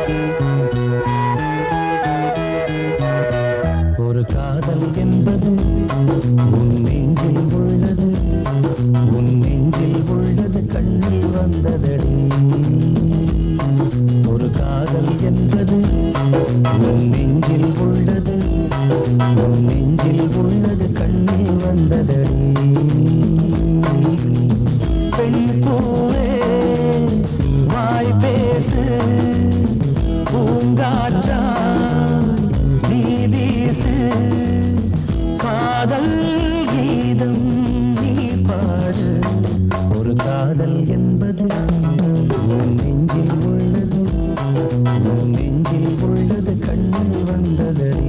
ஒரு காதல் என்பது உன் நெஞ்சில் உள்ளது உன் நெஞ்சில் உள்ளது கண்ணில் வந்ததடி ஒரு காதல் என்பது உன் நெஞ்சில் உள்ளது உன் நெஞ்சில் உள்ளது கண்ணில் வந்ததடி பெண் பூவே வாய் பேசு பூங்காற்றா நீ வீசு காதல் கீதம் நீ பாடு ஒரு காதல் என்பது உன் நெஞ்சில் உள்ளது உன் நெஞ்சில் உள்ளது கண்ணில் வந்ததடி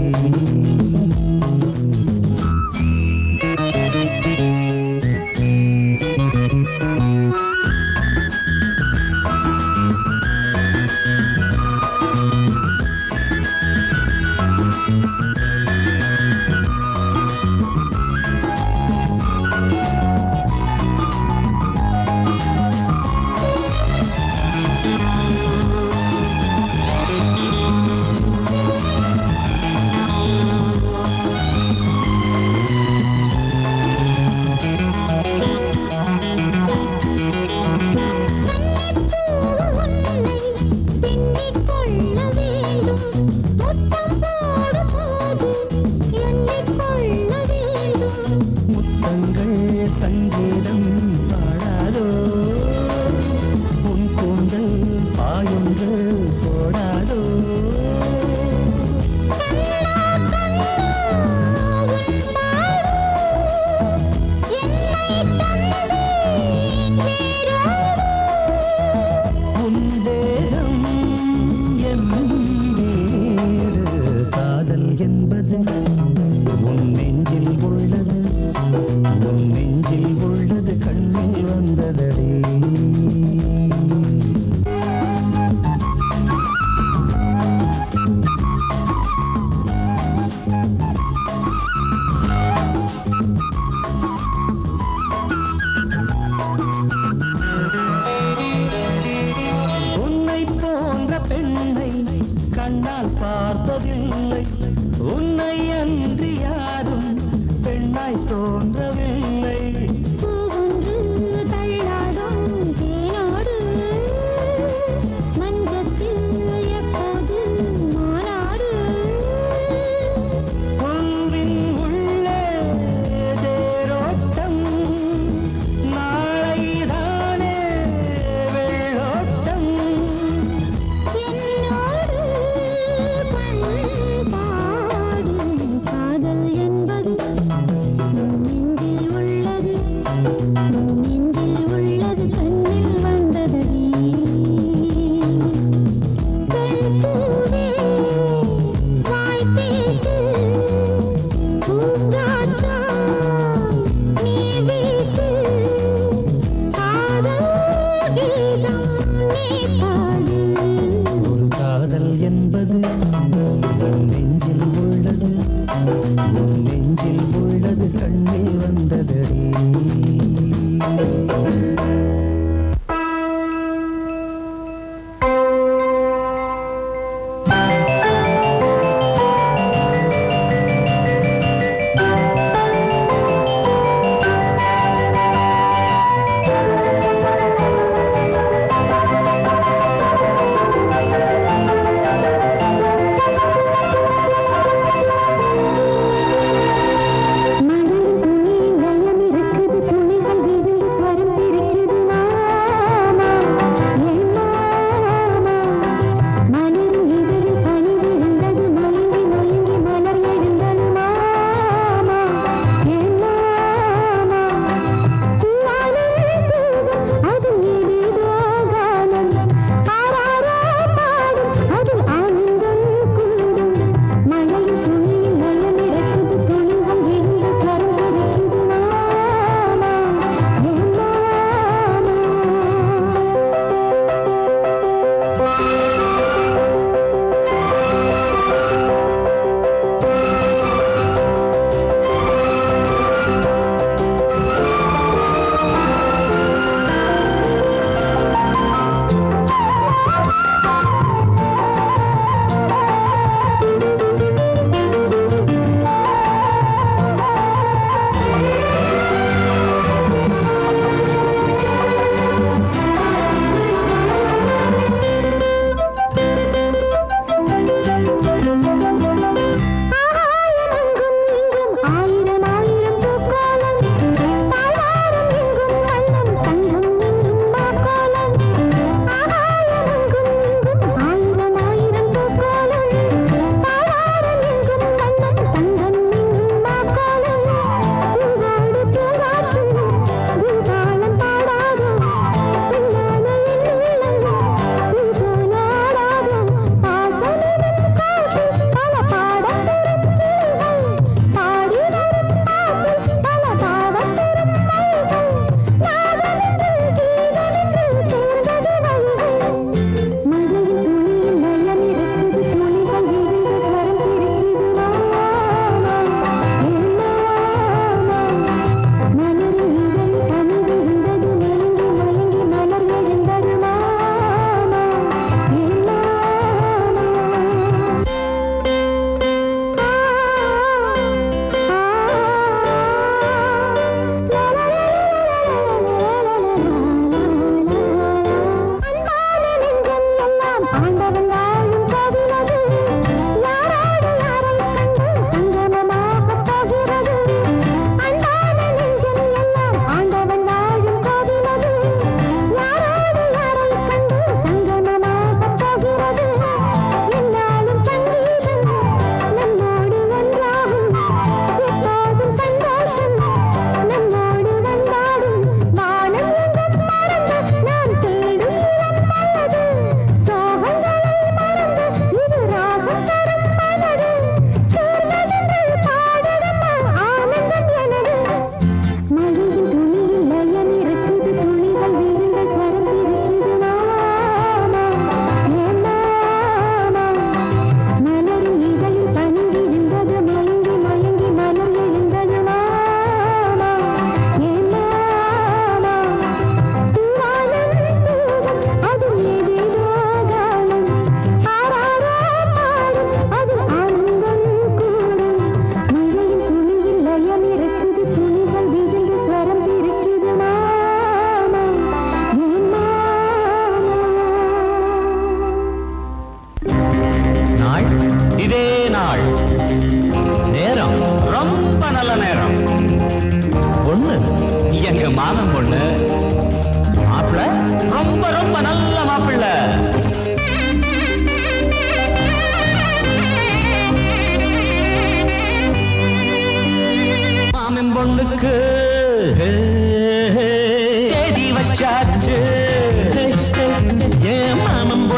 முத்தங்கள் சங்கீதம் பாடாதோ உன் கூந்தல் பாயுங்கள் போடாதோ உன் தேகம் என் வேறு காதல் என்பது உன் நெஞ்சில் உள்ளது உன் நெஞ்சில் உள்ளது கண்ணில் வந்ததடி உன்னை போன்ற பெண்ணை கண்ணால் பார்த்ததில்லை உன்னை அன்றி யாரும் பெண்ணாய் தோன்றவில்லை பூவின் உள்ளே தேரோட்டம் நாளைதானே வெள்ளோட்டம் காதல்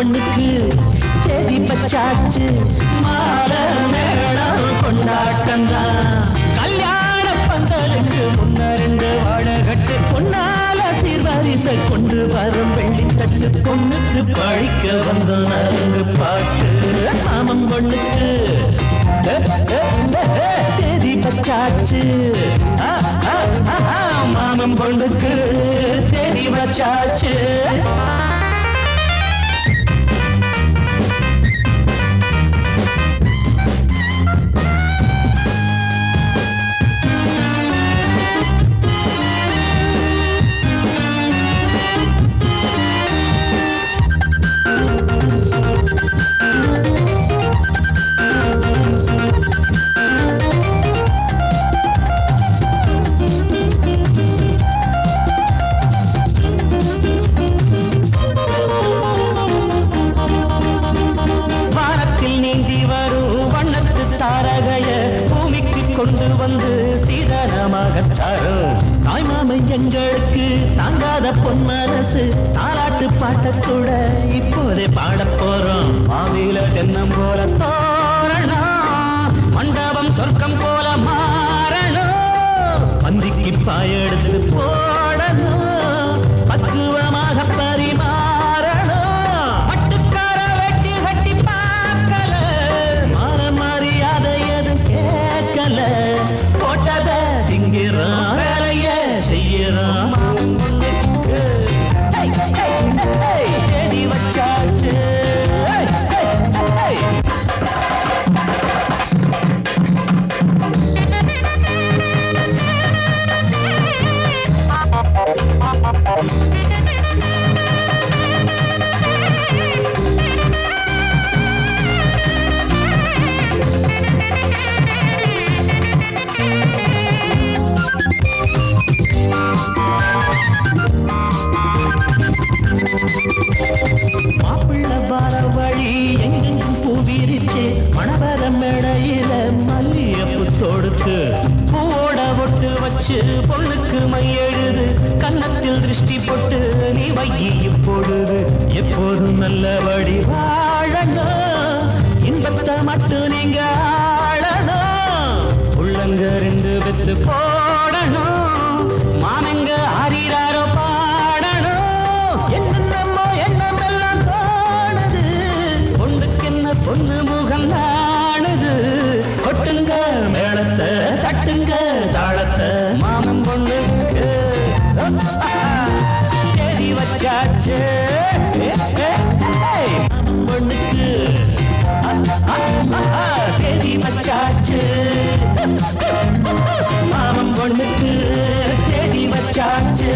பொண்ணுக்கு தேதி பச்சாச்சு மால மேளம் கொண்டாட்டம் தான் கல்யாண பந்தலுக்கு முன்ன ரெண்டு வாடகட்டு பொன்னால சீர்வரிச கொண்டு வரும் வெள்ளித்தட்டு பொண்ணுக்கு பழிக்க வந்த நரங்கு பாட்டு மாமன் பொண்ணுக்கு ஏ, ஏ, ஏ, ஏ, தேதி பச்சாச்சு ஆ, ஆ, ஆ, ஆ, மாமன் பொண்ணுக்கு தேதி வச்சாச்சு வானத்தில் நீந்தி வரும் வண்ணத்து தாரகைய பூமிக்கு கொண்டு வந்து சீதனமாக தரும் தாய்மாமை எங்களுக்கு தாங்காத பொன் மனசு தாலாட்டு பாட்டக்கூட இப்போதே பாடப் போறோம் மாவில தென்னம் போல தோரணம் மண்டபம் சொர்க்கம் போல மாறணும் பந்திக்கு பாயெடுத்து போடணும் பக்குவமாக பரிமாறணும் பட்டுக்கார வெட்டி கட்டி பார்க்கல மான மரியாதை எதுவும் கேட்கல போட்டத திங்கிறோம் வேலைய செய்யறோம் தேடி வச்சாச்சு ஹே, ஹே, ஹே. மாப்பிள்ள வர வழி எங்கெங்கும் பூவிரிச்சு மணவர மேடையில மல்லியப்பு தொடுத்து பூவோட ஒட்டு வச்சு பொண்ணுக்கு மை எழுது கன்னத்தில் திருஷ்டி போட்டு நீ வைகி இப்பொழுது எப்போதும் நல்லபடி வாழணும் இன்பத்தை மட்டும் நீங்க ஆளணும் உள்ளங்க ரெண்டு வெத்து போடணும் மாமங்க ஆறிறாரோ பாடணும் என்னென்னமோ எண்ணமெல்லாம் தோணுது பொண்ணுக்கு என்ன பொண்ணு முகம் நாணுது கொட்டுங்க மேளத்தை தட்டுங்க தாளத்தை மாமன் பொண்ணுக்கு தேதி வச்சாச்சு ஏ, ஏ, ஏய், மாமன் பொண்ணுக்கு தேதி வச்சாச்சு மாமன் பொண்ணுக்கு தேதி வச்சாச்சு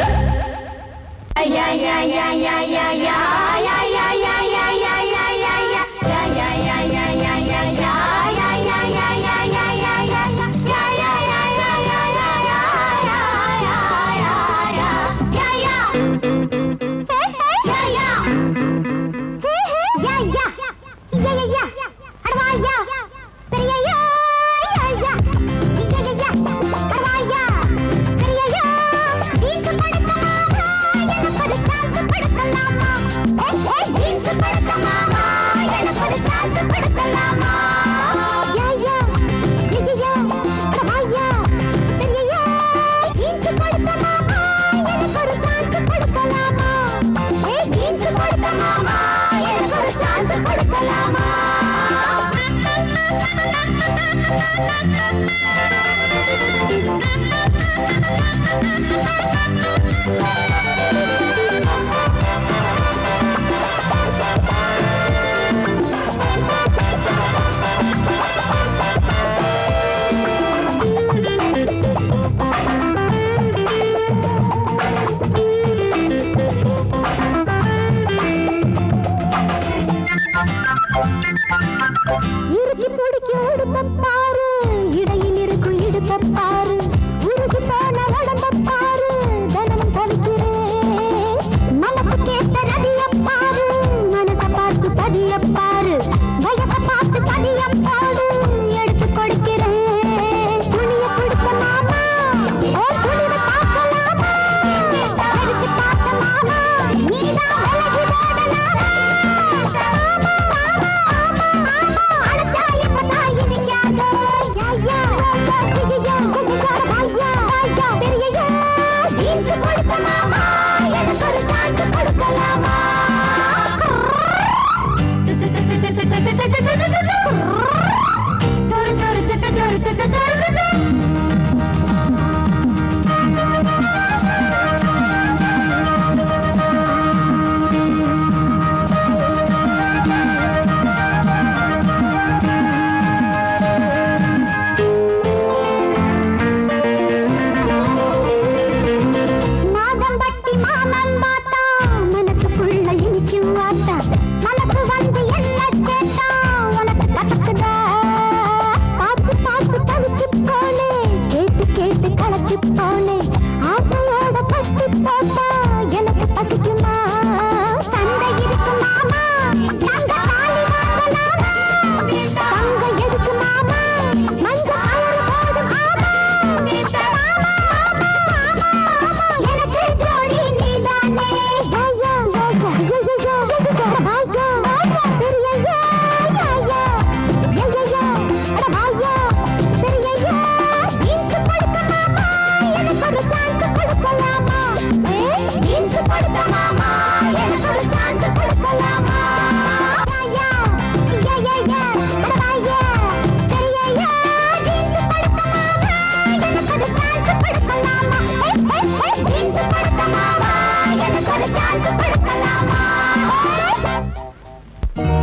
இறுக்கி பிடிக்க உடுப்பப் பாரு இடையில் இருக்கும் இடுப்பப் பாரு உருகி போன உடம்பப் பாரு தினமும் தவிக்கிறேன் மனசு கேட்ட நதியப் பாரு மனச பார்த்து பதியப் பாரு வயச பார்த்து பதியம் பாடு எடுத்து கொடுக்கிறேன் துணிய கொடுத்த மாமா ஓ துணித பார்க்கலாமா எடுத்து பார்த்த மாமா நீதான் விலகி ஓடலாமா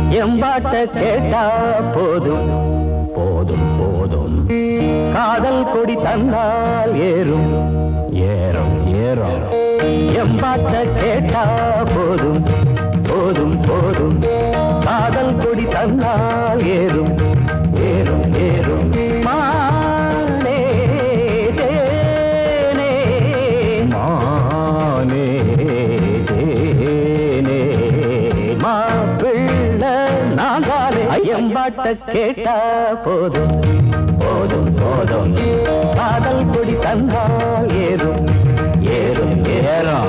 எம்பாட்ட கேட்டா போதும் போதும் போதும் காதல் கொடி தந்தால் ஏறும் ஏறும் ஏறும் எம்பாட்ட கேட்டா போதும் போதும் போதும் காதல் கொடி தந்தால் ஏறும் ஏறும் ஏறும் மானே தேனே மானே தேனே மாப்பிள்ள நாங்காலே ஐயம்பாட்ட கேட்டா போதும் போதும் போதும் காதல் கொடி தந்தால் ஏறும் ஏறும் ஏறும்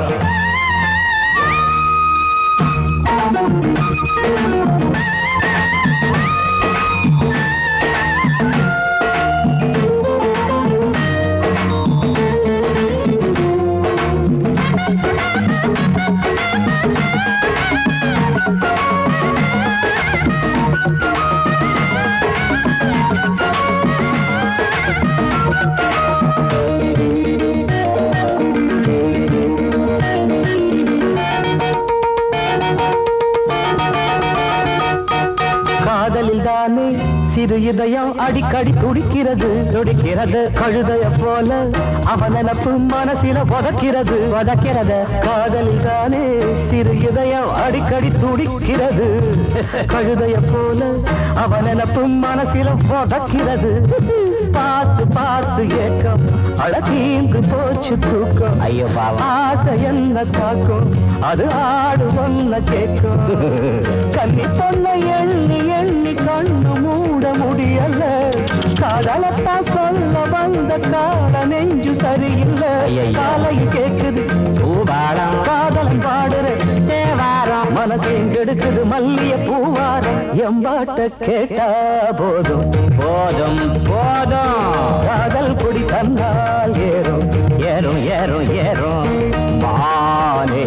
காதலில் தானே சிறு இதயம் அடிக்கடி துடிக்கிறது துடிக்கிறது கழுதைய போல அவன் நினப்பு மனசில உதக்கிறது உதக்கிறது காதலில் தானே சிறு இதயம் அடிக்கடி துடிக்கிறது கழுதைய போல அவன் நினப்பு மனசில உதக்கிறது பார்த்து பார்த்து ஏக்கம் அழகீங்கு போச்சு தூக்கம் ஐயோ ஆசை என்ன தாக்கும் அது ஆடு ஒன்ன கேட்கும் கன்னி பொண்ண எண்ணி எண்ணி கண்ணு மூட முடியல காதலத்தான் சொல்ல வந்த கால நெஞ்சு சரியில்லை காலை கேக்குது பூவாரம் காதலன் பாடுற தேவாரம் மனசு கெடுக்குது மல்லிய பூவாரம் எம்பாட்ட கேட்டா போதும் போதும் போதும் காதல் குடி தந்தால் ஏறும் ஏறும் ஏறும் ஏறும் மானே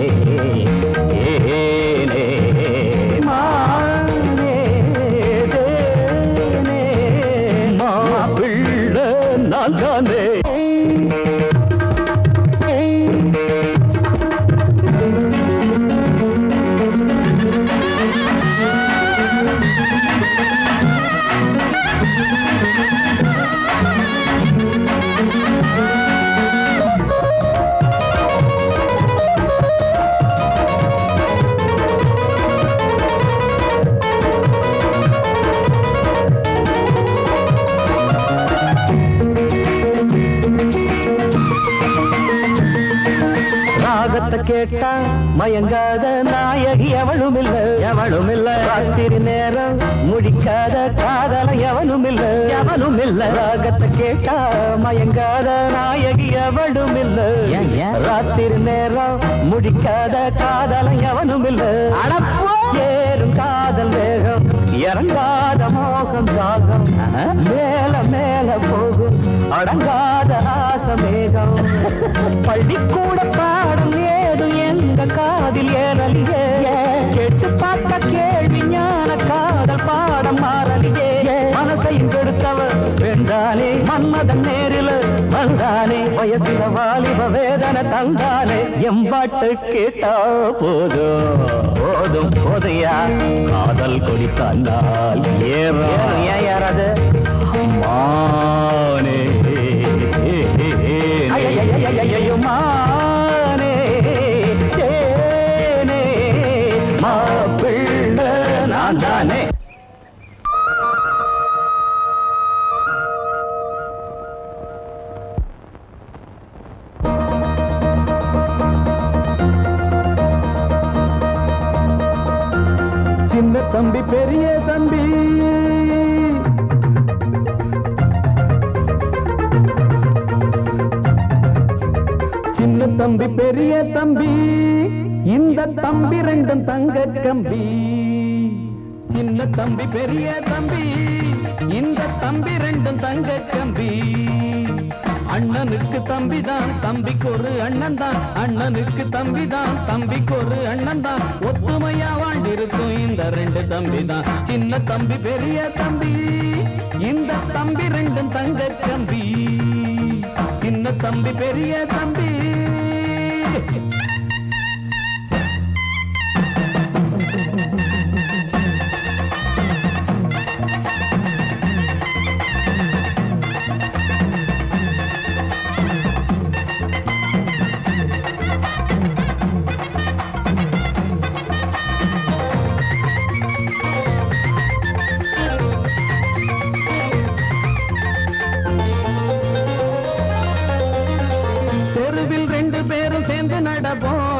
ஏனே மானே தேனே மாப்பிள்ளை நான் தானே ராகத்தை கேட்டா மயங்காத நாயகி எவளும் இல்ல எவளும் இல்ல ராத்திரி நேரம் முடிக்காத காதல எவனும் இல்ல எவனும் இல்ல ராகத்தை கேட்டா மயங்காத நாயகி எவளும் இல்ல ராத்திரி நேரம் முடிக்காத காதல எவனும் இல்ல ஏறும் காதல் வேகம் இறங்காத மோகம் சாகம் மேல மேல போகும் அடங்காத ஆசமேகம் பள்ளிக்கூட பாடம் ஏது எங்க காதில் ஏறலியே கேட்டு பார்த்த கேள்வி ஞான காதல் பாடம் மாறலியே மனசையும் கெடுத்தவர் வென்றானே மன்மதன் நேரில் வந்தானே வயசுல வாலிப வேதனை தந்தானே எம்பாட்டு கேட்டா போதும் போதும் போதையா காதல் கொடி தந்தால் ஏறும் ஏன் யாராவது மானே ஐயையையையையோ, மானே தேனே மாப்பிள்ளை நான் தானே சின்ன தம்பி பெரிய தம்பி சின்ன தம்பி பெரிய தம்பி இந்த தம்பி ரெண்டும் தங்க கம்பி சின்ன தம்பி பெரிய தம்பி இந்த தம்பி ரெண்டும் தங்க கம்பி அண்ணனுக்கு தம்பி தான் தம்பிக்கு ஒரு அண்ணன் தான் அண்ணனுக்கு தம்பி தான் தம்பிக்கு ஒரு அண்ணன் தான் ஒத்துமையா வாழ்ந்திருக்கும் இந்த ரெண்டு தம்பி தான் சின்ன தம்பி பெரிய தம்பி இந்த தம்பி ரெண்டும் தங்க கம்பி சின்ன தம்பி பெரிய தம்பி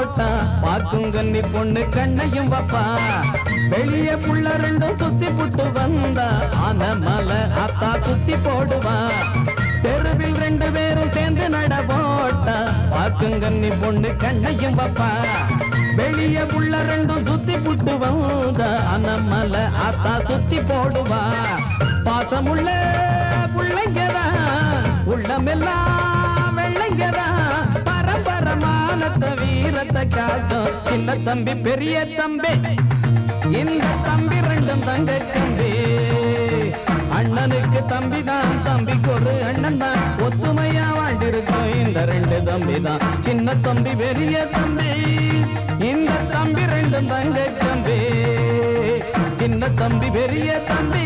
போட்டா பாக்கும் கன்னி பொண்ணு கண்ணையும் வப்பா வெளிய புள்ள ரெண்டும் சுத்தி புட்டு வந்தா ஆன மலை அத்தா சுத்தி போடுவா தெருவில் ரெண்டு பேரும் சேர்ந்து நட போட்டா பாக்கும் கன்னி பொண்ணு கண்ணையும் வப்பா வெளிய புள்ள ரெண்டும் சுத்தி புட்டு வந்தா ஆன மலை அத்தா சுத்தி போடுவா பாசமுள்ள புள்ளைங்கதா உள்ளமெல்லாம் வெள்ளைங்கதா பரம்பரமானத்த வீரத்தை காட்டும் சின்ன தம்பி பெரிய தம்பி இந்த தம்பி ரெண்டும் தங்க தம்பி அண்ணனுக்கு தம்பி தான் தம்பிக்கு ஒரு அண்ணன் தான் ஒத்துமையா வாழ்ந்திருக்கோம் இந்த ரெண்டு தம்பி தான் சின்ன தம்பி பெரிய தம்பி இந்த தம்பி ரெண்டும் தங்க தம்பி சின்ன தம்பி பெரிய தம்பி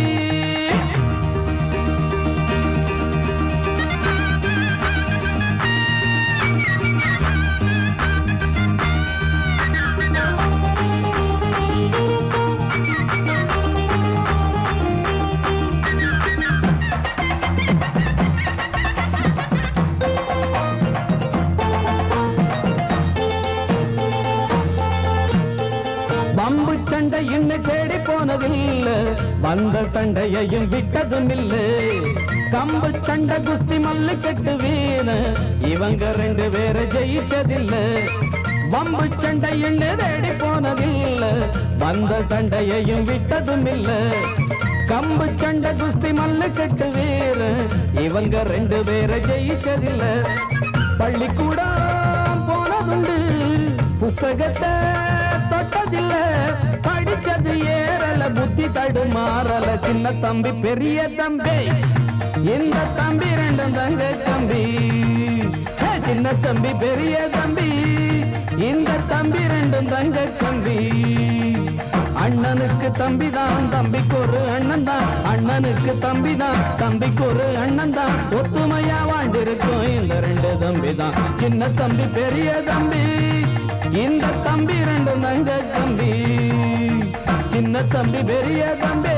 பம்பு சண்டை இன்னும் தேடி போனதில்ல வந்த சண்டையையும் விட்டதும் இல்ல கம்பு சண்டை குஸ்தி மல்லு கட்டு வீண இவங்க ரெண்டு பேரை ஜெயிச்சதில்ல பம்பு சண்டை இன்னும் தேடி போனதில்ல வந்த சண்டையையும் விட்டதும் இல்ல கம்பு சண்டை குஸ்தி மல்லு கட்டு வீர இவங்க ரெண்டு பேரை ஜெயிச்சதில்ல பள்ளிக்கூடம் போனதுண்டு புஸ்தகத்தை தொட்டதில்ல படிச்சது ஏறல புத்தி தடுமாறல சின்ன தம்பி பெரிய தம்பி இந்த தம்பி ரெண்டும் தங்க தம்பி ஹே, சின்ன தம்பி பெரிய தம்பி இந்த தம்பி ரெண்டும் தங்க தம்பி அண்ணனுக்கு தம்பி தான் தம்பிக்கு ஒரு அண்ணன் தான் அண்ணனுக்கு தம்பி தான் தம்பிக்கு ஒரு அண்ணன் தான் ஒத்துமையா வாழ்ந்திருக்கும் இந்த ரெண்டு தம்பி தான் சின்ன தம்பி பெரிய தம்பி இந்த தம்பி ரெண்டும் தங்க தம்பி சின்ன தம்பி பெரிய தம்பி